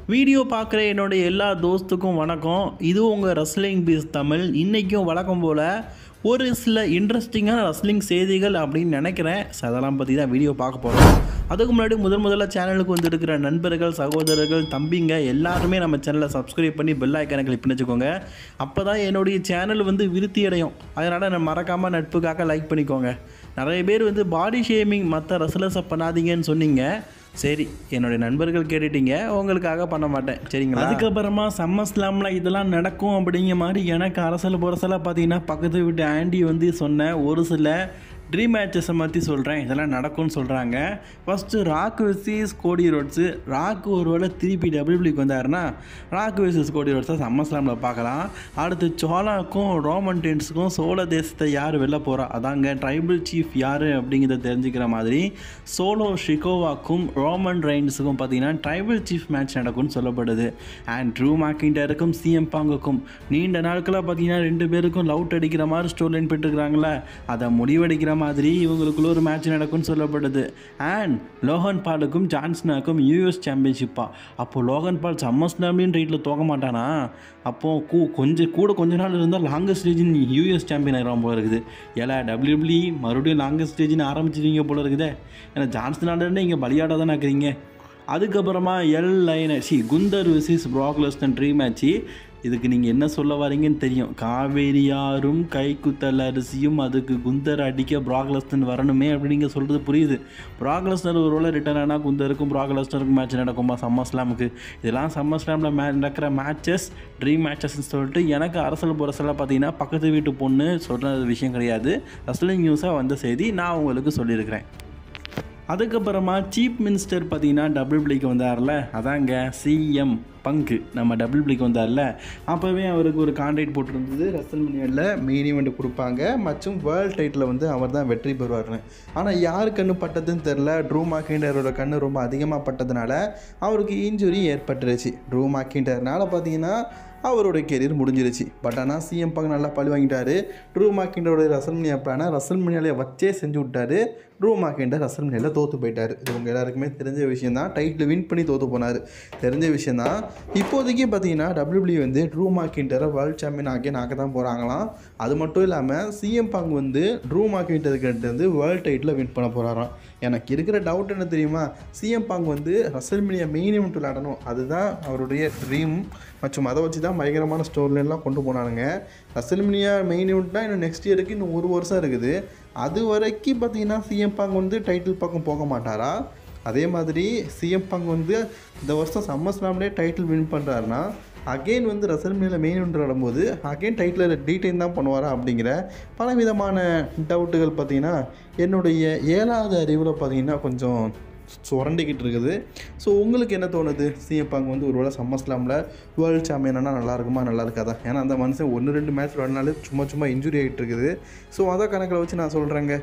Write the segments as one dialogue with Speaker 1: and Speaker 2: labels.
Speaker 1: video பார்க்குற என்னுடைய எல்லா தோஸ்துக்கும் வணக்கம் இது உங்கள் ரஸ்லிங் பீஸ் தமிழ் இன்றைக்கும் வழக்கம் போல் ஒரு சில இன்ட்ரெஸ்டிங்கான ரஸ்லிங் செய்திகள் அப்படின்னு நினைக்கிறேன் ஸோ அதெல்லாம் பற்றி தான் வீடியோ பார்க்க போகிறோம் அதுக்கு முன்னாடி முதல் முதல்ல சேனலுக்கு வந்துருக்கிற நண்பர்கள் சகோதரர்கள் தம்பிங்க எல்லாருமே நம்ம சேனலை சப்ஸ்கிரைப் பண்ணி பெல் ஐக்கனை கிளிக் பண்ணி வச்சுக்கோங்க அப்போ தான் என்னுடைய சேனல் வந்து விருத்தி அடையும் அதனால் நான் மறக்காமல் நட்புக்காக லைக் பண்ணிக்கோங்க நிறைய பேர் வந்து பாடி ஷேமிங் மற்ற ரசலஸை பண்ணாதீங்கன்னு சொன்னீங்க சரி என்னுடைய நண்பர்கள் கேட்டுட்டீங்க உங்களுக்காக பண்ண மாட்டேன் சரிங்களா அதுக்கப்புறமா சம்மர் ஸ்லாமில் இதெல்லாம் நடக்கும் அப்படிங்கிற மாதிரி எனக்கு அரசல் புரசலாக பார்த்தீங்கன்னா பக்கத்து வீட்டு ஆண்டி வந்து சொன்ன ஒரு சில ட்ரீம் மேட்சஸை பற்றி சொல்கிறேன் இதெல்லாம் நடக்கும்னு சொல்கிறாங்க first Rock versus Cody Rhodes Rock ஒரு வேளை திருப்பி டபிள்யூபிளிக்கு வந்தாருன்னா ராக் வெர்சஸ் கோடி ரோட்ஸை சம்மர் ஸ்லாமில் பார்க்கலாம் அடுத்து சோலாக்கும் ரோமன் டென்ஸுக்கும் சோழ தேசத்தை யார் வெளில போகிறா அதாங்க ட்ரைபிள் சீஃப் யார் அப்படிங்கிறத தெரிஞ்சுக்கிற மாதிரி சோலோ ஷிகோவாக்கும் ரோமன் ரெயின்ஸுக்கும் பார்த்தீங்கன்னா ட்ரைபிள் சீஃப் மேட்ச் நடக்கும்னு சொல்லப்படுது அண்ட் ட்ரூ மேக்கிண்டருக்கும் சிஎம் பாங்குக்கும் நீண்ட நாட்களாக பார்த்தீங்கன்னா ரெண்டு பேருக்கும் லவுட் அடிக்கிற மாதிரி ஸ்டோர் லைன் போயிட்டுருக்காங்களே அதை முடிவடிக்கிற மாதிரி இவங்களுக்குள்ள ஒரு மேட்ச் நடக்கும்னு சொல்லப்படுது அண்ட் லோகன் பாலுக்கும் ஜான்ஸ்னாக்கும் யூஎஸ் சாம்பியன்ஷிப்பா அப்போது லோகன் பால் சம்மர் ஸ்லாம்லின் ரைட்டில் தோக்க மாட்டானா அப்போது கூ கொஞ்சம் கூட கொஞ்ச நாள் இருந்தால் லாங்கஸ்ட் ரீஜன் யூஎஸ் சாம்பியன் ஆகிடும் போல இருக்குது ஏலா டபிள்யூபிளி மறுபடியும் லாங்கஸ்ட் ரீஜன் ஆரம்பிச்சிருவீங்க போல இருக்குதே ஏன்னா ஜான்சன் ஆண்டர்னே இங்கே பலியாட தானே இருக்கிறீங்க அதுக்கப்புறமா எல் லைனர் சி குந்தர் விசிஸ் ப்ராக்லஸ்டன் ட்ரீ மேட்ச்சு இதுக்கு நீங்கள் என்ன சொல்ல வரீங்கன்னு தெரியும் காவேரியாரும் கைக்குத்தல் அரிசியும் அதுக்கு குந்தர் அடிக்க ப்ராக்லஸ்டன் வரணுமே அப்படின்னு நீங்கள் சொல்கிறது புரியுது ப்ராக்லஸ்னர் ஒரு வேளை ரிட்டர்ன் ஆனால் குந்தருக்கும் ப்ராக்லஸ்னருக்கும் மேட்ச் நடக்குமா சம்மர் ஸ்லாமுக்கு இதெல்லாம் சம்மர் ஸ்லாமில் மே நடக்கிற மேட்சஸ் ட்ரீம் மேட்சஸ்ன்னு சொல்லிட்டு எனக்கு அரசல் புரசலாக பார்த்தீங்கன்னா பக்கத்து வீட்டு பொண்ணு சொல்கிற விஷயம் கிடையாது ரஸ்லிங் நியூஸாக வந்த செய்தி நான் உங்களுக்கு சொல்லியிருக்கிறேன் அதுக்கப்புறமா சீஃப் மினிஸ்டர் பார்த்தீங்கன்னா டபுள் பிளிக்கு வந்தார்ல அதாங்க சிஎம் பங்கு நம்ம டபுள் பிளிக்கு வந்தார்ல அப்போவே அவருக்கு ஒரு கான்ட்ராக்ட் போட்டிருந்தது ரசல் மினியனில் மெயின் ஈவெண்ட் கொடுப்பாங்க மற்றும் வேர்ல்ட் டைட்டில் வந்து அவர் தான் வெற்றி பெறுவார்னு ஆனால் யார் கண்ணு பட்டதுன்னு தெரில ட்ரூ மாக்கிண்டரோட கண்ணு ரொம்ப அதிகமாக பட்டதுனால அவருக்கு இன்ஜுரி ஏற்பட்டுருச்சு ட்ரூ மாக்கிண்டர்னால பார்த்தீங்கன்னா அவரோட கெரியர் முடிஞ்சிருச்சு பட் ஆனால் சிஎம் பங்க் நல்லா பழி வாங்கிட்டாரு ட்ரூ மாக்கிண்டரோட ரசல்மனியா பிளானை ரசல்மனியாலே வச்சே செஞ்சு விட்டாரு ட்ரூ மாக்கிண்டர் ரசல்மனியில் தோற்று போயிட்டார் இது உங்கள் எல்லாருக்குமே தெரிஞ்ச விஷயம் தான் டைட்டில் வின் பண்ணி தோற்று போனார் தெரிஞ்ச விஷயம் தான் இப்போதைக்கு பார்த்தீங்கன்னா டபிள்யூபிள்யூ வந்து ட்ரூ மாக்கிண்டரை வேர்ல்ட் சாம்பியன் ஆக்கி நாக்க தான் போகிறாங்களாம் அது மட்டும் இல்லாமல் சிஎம் பங்க் வந்து ட்ரூ மாக்கிண்டர்கிட்ட வந்து வேர்ல்ட் டைட்டில் வின் பண்ண போகிறாராம் எனக்கு இருக்கிற டவுட் என்ன தெரியுமா சிஎம் பாங் வந்து ரசல்மினியா மெயின் இவெண்ட் விளையாடணும் அதுதான் அவருடைய ட்ரீம் மற்றும் அதை வச்சு தான் பயங்கரமான ஸ்டோர்லாம் கொண்டு போனானுங்க ரசல்மினியா மெயின் இவெண்ட்னா இன்னும் நெக்ஸ்ட் இயருக்கு இன்னும் ஒரு வருஷம் இருக்குது அது வரைக்கும் பார்த்தீங்கன்னா சிஎம் பாங் வந்து டைட்டில் பக்கம் போக மாட்டாரா அதே மாதிரி சிஎம் பாங் வந்து இந்த வருஷம் சம்மர் ஸ்லாம்லேயே டைட்டில் வின் பண்ணுறாருன்னா அகெயின் வந்து ரசல்மினியில் மெயின் ஒன்று விளாடும்போது அகெயின் டைட்டில் டீடைன் தான் பண்ணுவாரா அப்படிங்கிற பல விதமான டவுட்டுகள் பார்த்தீங்கன்னா என்னுடைய ஏழாவது அறிவில் பார்த்தீங்கன்னா கொஞ்சம் சுரண்டிக்கிட்டு இருக்குது ஸோ உங்களுக்கு என்ன தோணுது சிஎம் பாங்க வந்து ஒரு வேளை சம்மர் ஸ்லாமில் வேர்ல்டு சாம்பியனா நல்லா இருக்குமா நல்லா இருக்காதா ஏன்னா அந்த மனுஷன் ஒன்று ரெண்டு மேட்ச் விளாட்னாலே சும்மா சும்மா இன்ஜுரி ஆகிட்டு இருக்குது ஸோ அதை கணக்கில் வச்சு நான் சொல்கிறேங்க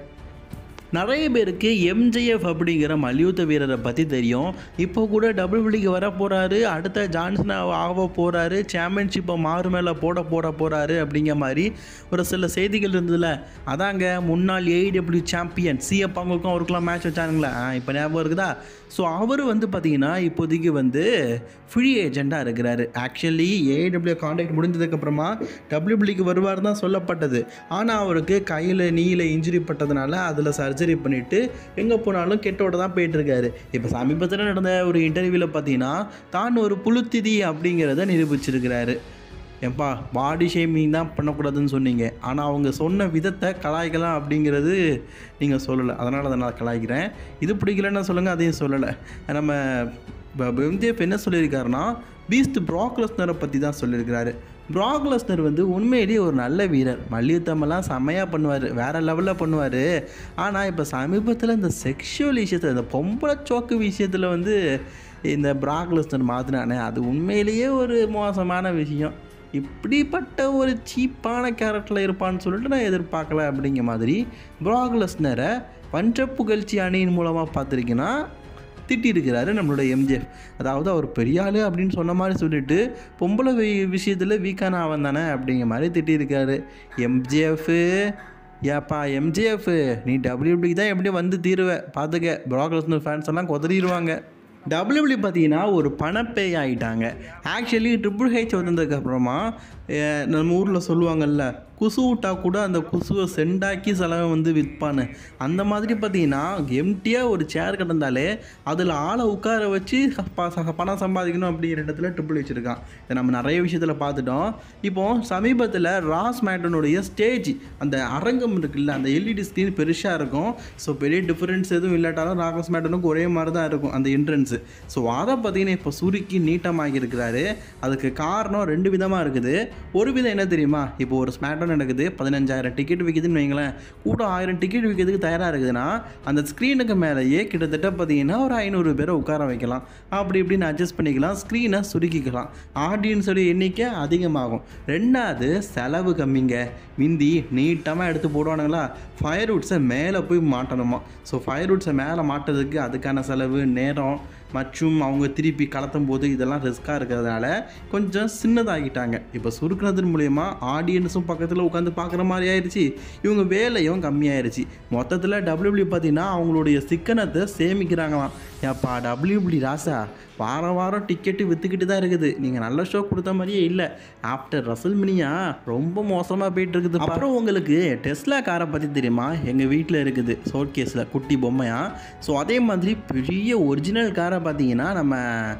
Speaker 1: நிறைய பேருக்கு எம்ஜிஎஃப் அப்படிங்கிற மல்யுத்த வீரரை பற்றி தெரியும் இப்போ கூட டபிள்யூபிளிக்கு வர போகிறாரு அடுத்த ஜான்சன் ஆக போகிறாரு சாம்பியன்ஷிப்பை மாறு மேலே போட போட போகிறாரு அப்படிங்கிற மாதிரி ஒரு சில செய்திகள் இருந்ததுல அதாங்க முன்னாள் ஏஇடபிள்யூ சாம்பியன் சிஎப் அவங்களுக்கும் அவருக்குலாம் மேட்ச் வச்சானுங்களே இப்போ ஞாபகம் இருக்குதா ஸோ அவர் வந்து பார்த்தீங்கன்னா இப்போதைக்கு வந்து ஃப்ரீ ஏஜெண்டாக இருக்கிறாரு ஆக்சுவலி ஏடபிள்யூ கான்டாக்ட் முடிஞ்சதுக்கப்புறமா டபிள்யூபிளிக்கு வருவார் தான் சொல்லப்பட்டது ஆனால் அவருக்கு கையில் நீல இன்ஜுரி பட்டதுனால அதில் சர்ஜரி பண்ணிவிட்டு எங்கே போனாலும் கெட்டோட தான் போயிட்டுருக்காரு இப்போ சமீபத்தில் நடந்த ஒரு இன்டர்வியூவில் பார்த்தீங்கன்னா தான் ஒரு புழுத்திதி அப்படிங்கிறத நிரூபிச்சிருக்கிறாரு ஏப்பா பாடி ஷேமிங் தான் பண்ணக்கூடாதுன்னு சொன்னீங்க ஆனால் அவங்க சொன்ன விதத்தை கலாய்க்கலாம் அப்படிங்கிறது நீங்கள் சொல்லலை அதனால் அதை நான் கலாய்க்கிறேன் இது பிடிக்கலன்னு சொல்லுங்கள் அதையும் சொல்லலை நம்ம எம்ஜிஎஃப் என்ன சொல்லியிருக்காருன்னா பீஸ்ட் ப்ராக்லஸ்னரை பற்றி தான் சொல்லியிருக்கிறாரு ப்ராக்லஸ்னர் வந்து உண்மையிலேயே ஒரு நல்ல வீரர் மல்யுத்தமெல்லாம் செம்மையாக பண்ணுவார் வேறு லெவலில் பண்ணுவார் ஆனால் இப்போ சமீபத்தில் இந்த செக்ஷுவல் விஷயத்தில் இந்த பொம்பளை சோக்கு விஷயத்தில் வந்து இந்த ப்ராக்லஸ்னர் மாற்றினானே அது உண்மையிலேயே ஒரு மோசமான விஷயம் இப்படிப்பட்ட ஒரு சீப்பான கேரக்டரில் இருப்பான்னு சொல்லிட்டு நான் எதிர்பார்க்கல அப்படிங்கிற மாதிரி ப்ராக்லஸ்னரை பஞ்ச புகழ்ச்சி அணியின் மூலமாக பார்த்துருக்கீங்கன்னா திட்டியிருக்கிறாரு நம்மளோட எம்ஜிஎஃப் அதாவது அவர் பெரிய ஆளு அப்படின்னு சொன்ன மாதிரி சொல்லிட்டு பொம்பளை வி- விஷயத்தில் வீக்கான அவன் தானே அப்படிங்கிற மாதிரி திட்டியிருக்காரு எம்ஜிஎஃப்பு ஏப்பா எம்ஜிஎஃப் நீ டபிள்யூபிக்கு தான் எப்படியும் வந்து தீருவ பார்த்துக்க ப்ராக்லஸ்னர் ஃபேன்ஸ் எல்லாம் கொதறிடுவாங்க டபிள்யூபிள்யூ பார்த்தீங்கன்னா ஒரு பணப்பேய் ஆகிட்டாங்க ஆக்சுவலி ட்ரிபிள் ஹெச் வந்ததுக்கு அப்புறமா அஹ், நம்ம ஊரில் சொல்லுவாங்கல்ல குசு விட்டா கூட அந்த குசுவை செண்டாக்கி செலவை வந்து விற்பான்னு அந்த மாதிரி பார்த்தீங்கன்னா எம்டியாக ஒரு சேர் கிடந்தாலே அதில் ஆளை உட்கார வச்சு ப- ச- பணம் சம்பாதிக்கணும் அப்படிங்கிற இடத்துல ட்ரிபிள் வச்சுருக்கான் இதை நம்ம நிறைய விஷயத்தில் பார்த்துட்டோம் இப்போ சமீபத்தில் ராஸ் மேட்டனுடைய ஸ்டேஜ் அந்த அரங்கம் இருக்குல்ல அந்த எல்இடி ஸ்க்ரீன் பெருசாக இருக்கும் ஸோ பெரிய டிஃப்ரென்ஸ் எதுவும் இல்லாட்டாலும் ராகஸ் மேட்டனுக்கு ஒரே மாதிரி தான் இருக்கும் அந்த என்ட்ரன்ஸு ஸோ அதை பார்த்தீங்கன்னா இப்போ சுருக்கி நீட்டமாகி இருக்கிறாரு அதுக்கு காரணம் ரெண்டு விதமாக இருக்குது ஒரு விதம் என்ன தெரியுமா இப்போ ஒரு ஸ்மாட்டன் நடக்குது பதினஞ்சாயிரம் டிக்கெட் விற்கிதுன்னு வைங்களேன் கூட்டம் ஆயிரம் டிக்கெட் விற்கிறதுக்கு தயாராக இருக்குதுன்னா அந்த ஸ்க்ரீனுக்கு மேலேயே கிட்டத்தட்ட பார்த்தீங்கன்னா ஒரு ஐநூறு பேரை உட்கார வைக்கலாம் அப்படி இப்படின்னு அட்ஜஸ்ட் பண்ணிக்கலாம் ஸ்க்ரீனை சுருக்கிக்கலாம் ஆடியன்ஸோட எண்ணிக்கை அதிகமாகும் ரெண்டாவது செலவு கம்மிங்க மிந்தி நீட்டமாக எடுத்து போடுவானுங்களா ஃபயர்வுட்ஸை மேலே போய் மாட்டணுமா ஸோ ஃபயர்வுட்ஸை மேலே மாட்டுறதுக்கு அதுக்கான செலவு நேரம் மற்றும் அவங்க திருப்பி கலத்தும் போது இதெல்லாம் ரிஸ்க்காக இருக்கிறதுனால கொஞ்சம் சின்னதாகிட்டாங்க இப்போ சுருக்குனது மூலயமா ஆடியன்ஸும் பக்கத்தில் உட்காந்து பார்க்குற மாதிரி ஆயிடுச்சு இவங்க வேலையும் கம்மியாயிருச்சு மொத்தத்தில் டபிள்யூபிள்யூ பார்த்தீங்கன்னா அவங்களுடைய சிக்கனத்தை சேமிக்கிறாங்களாம் ஏப்பா டபிள்யூபிள்யூ ராசா வாரம் வாரம் டிக்கெட்டு விற்றுக்கிட்டு தான் இருக்குது நீங்கள் நல்ல ஷோ கொடுத்த மாதிரியே இல்லை ஆஃப்டர் ரசல் மினியா ரொம்ப மோசமாக போயிட்டு இருக்குது அப்புறம் உங்களுக்கு டெஸ்லா காரை பற்றி தெரியுமா எங்கள் வீட்டில் இருக்குது சோட் கேஸில் குட்டி பொம்மையா ஸோ அதே மாதிரி பெரிய ஒரிஜினல் காரை பார்த்தீங்கன்னா நம்ம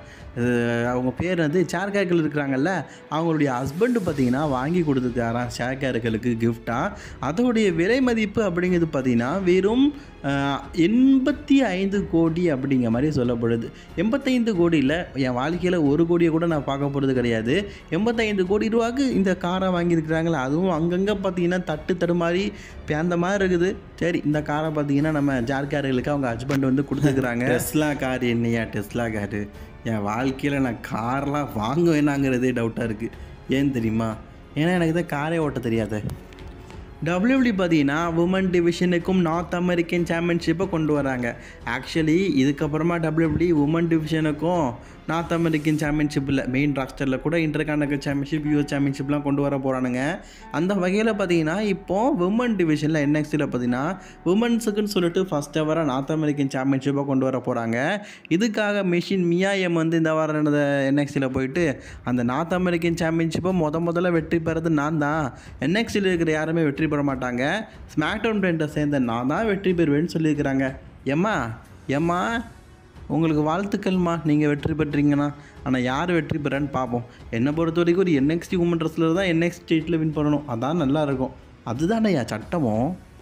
Speaker 1: அஹ், அவங்க பேர் வந்து சேர்கார்கள் இருக்கிறாங்கல்ல அவங்களுடைய ஹஸ்பண்டு பார்த்தீங்கன்னா வாங்கி கொடுத்துருக்காராம் சேர்கார்களுக்கு கிஃப்டாக அதோடைய விலை மதிப்பு அப்படிங்கிறது பார்த்தீங்கன்னா வெறும் அஹ், எண்பத்தி ஐந்து கோடி அப்படிங்கிற மாதிரி சொல்லப்படுது எண்பத்தைந்து கோடியில் என் வாழ்க்கையில் ஒரு கோடியை கூட நான் பார்க்க போகிறது கிடையாது எண்பத்தைந்து கோடி ரூபாய்க்கு இந்த காரை வாங்கியிருக்கிறாங்களே அதுவும் அங்கங்கே பார்த்தீங்கன்னா தட்டு தடுமாறி பேந்த மாதிரி இருக்குது சரி இந்த காரை பார்த்தீங்கன்னா நம்ம ஜார்கார்களுக்கு அவங்க ஹஸ்பண்ட் வந்து கொடுத்துருக்குறாங்க டெஸ்லா கார் என்னையா டெஸ்லா காரு என் வாழ்க்கையில் நான் கார்லாம் வாங்க வேணாங்கிறதே டவுட்டாக இருக்குது ஏன் தெரியுமா ஏன்னா எனக்கு தான் காரே ஓட்ட தெரியாது டபிள்யூபிள்யூ பார்த்தீங்கன்னா உமன் டிவிஷனுக்கும் நார்த் அமெரிக்கன் சாம்பியன்ஷிப்பை கொண்டு வராங்க ஆக்சுவலி இதுக்கப்புறமா டபிள்யூபிள்யூ உமன் டிவிஷனுக்கும் நார்த் அமெரிக்கன் சாம்பியன்ஷிப்பில் மெயின் ராஸ்டரில் கூட இன்டர் கான்டக்ட் சாம்பியன்ஷிப் யூஎஸ் சாம்பியன்ஷிப்லாம் கொண்டு வர போகிறானுங்க அந்த வகையில் பார்த்தீங்கன்னா இப்போ உமன் டிவிஷனில் என்எக்ஸில் பார்த்தீங்கன்னா உமன்ஸுக்குன்னு சொல்லிட்டு ஃபஸ்ட் எவராக நார்த் அமெரிக்கன் சாம்பியன்ஷிப்பை கொண்டு வர போகிறாங்க இதுக்காக மிஷின் மியாயம் வந்து இந்த வாரம் நடந்த என்எக்ஸில் போயிட்டு அந்த நார்த் அமெரிக்கன் சாம்பியன்ஷிப்பை முத முதல்ல வெற்றி பெறது நான் தான் என்எக்ஸில் இருக்கிற யாருமே வெற்றி பெற மாட்டாங்க ஸ்மாக்டவுன் பிராண்டை சேர்ந்த நான் தான் வெற்றி பெறுவேன்னு சொல்லியிருக்கிறாங்க ஏம்மா ஏம்மா உங்களுக்கு வாழ்த்துக்கள்மா நீங்கள் வெற்றி பெற்றீங்கன்னா ஆனால் யார் வெற்றி பெறான்னு பார்ப்போம் என்னை பொறுத்த வரைக்கும் ஒரு என்எக்ஸ்டி உமன் ட்ரெஸ்ஸில் தான் என்எக்ஸ் ஸ்டேட்டில் வின் பண்ணணும் அதான் நல்லா இருக்கும் அதுதானே சட்டமும்